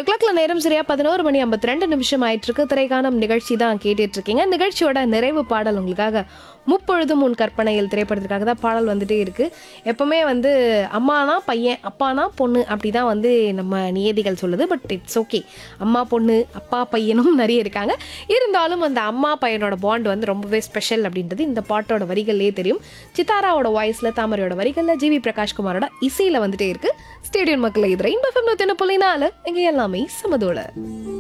studio கிளாக்ல நேரம் சரியா பதினோரு மணி ஐம்பத்தி ரெண்டு நிமிஷம் ஆயிட்டு இருக்கு திரைக்கானம் நிகழ்ச்சி தான் கேட்டுட்டு இருக்கீங்க நிகழ்ச்சியோட நிறைவு பாடல் உங்களுக்காக முப்பொழுதும் உன் கற்பனையில் திரைப்படத்திற்காக தான் பாடல் வந்துட்டே இருக்கு எப்பவுமே வந்து அம்மானா பையன் அப்பானா பொண்ணு அப்படிதான் வந்து நம்ம நியதிகள் சொல்லுது பட் இட்ஸ் ஓகே அம்மா பொண்ணு அப்பா பையனும் நிறைய இருக்காங்க இருந்தாலும் அந்த அம்மா பையனோட பாண்ட் வந்து ரொம்பவே ஸ்பெஷல் அப்படின்றது இந்த பாட்டோட வரிகள்லேயே தெரியும் சித்தாராவோட வாய்ஸ்ல தாமரையோட வரிகள்ல ஜிவி பிரகாஷ்குமாரோட இசையில வந்துட்டே இருக்கு ஸ்டேடியம் மக்களை இது ரெயின் பஃபம் நூத்தி புள்ளி நாலு இங்க எல்லாமே சமதோட